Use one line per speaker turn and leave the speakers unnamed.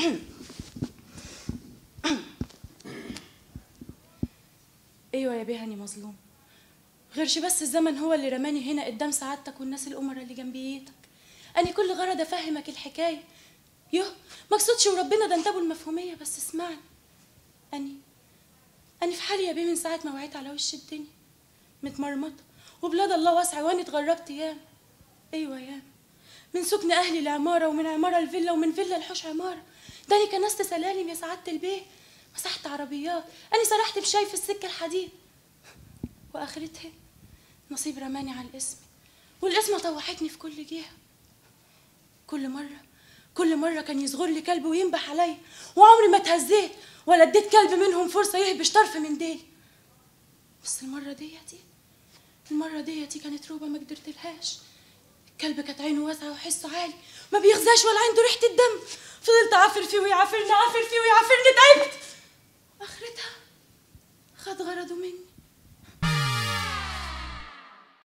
ايوه يا بيهني مظلوم غيرش بس الزمن هو اللي رماني هنا قدام سعادتك والناس الأمراء اللي جنبيتك أنا كل غرض أفهمك الحكاية يوه مقصودش وربنا ده انتبهوا المفهومية بس اسمعني أني أنا في حالي يا بيه من ساعة ما وعيت على وش الدنيا متمرمطة وبلاد الله واسعة وأنا اتغربت ياما أيوة ياما من سكن أهلي لعمارة ومن عمارة لفيلا ومن فيلا لحوش عمارة ده أنا كنست سلالم يا سعادة البيه مسحت عربيات أنا سرحت بشاي في السكة الحديد وآخرتها نصيب رماني على الاسم والاسم طوحتني في كل جهة كل مرة كل مرة كان يصغر لي كلب وينبح عليا وعمري ما اتهزيت ولا اديت كلب منهم فرصة يهبش طرف من ديلي بس المرة ديتي المرة ديتي كانت روبة ما قدرتلهاش الكلب كانت عينه واسعة وحسه عالي ما بيغزاش ولا عنده ريحة الدم فضلت أعافر فيه ويعافرني أعافر فيه ويعافرني تعبت آخرتها خد غرضه مني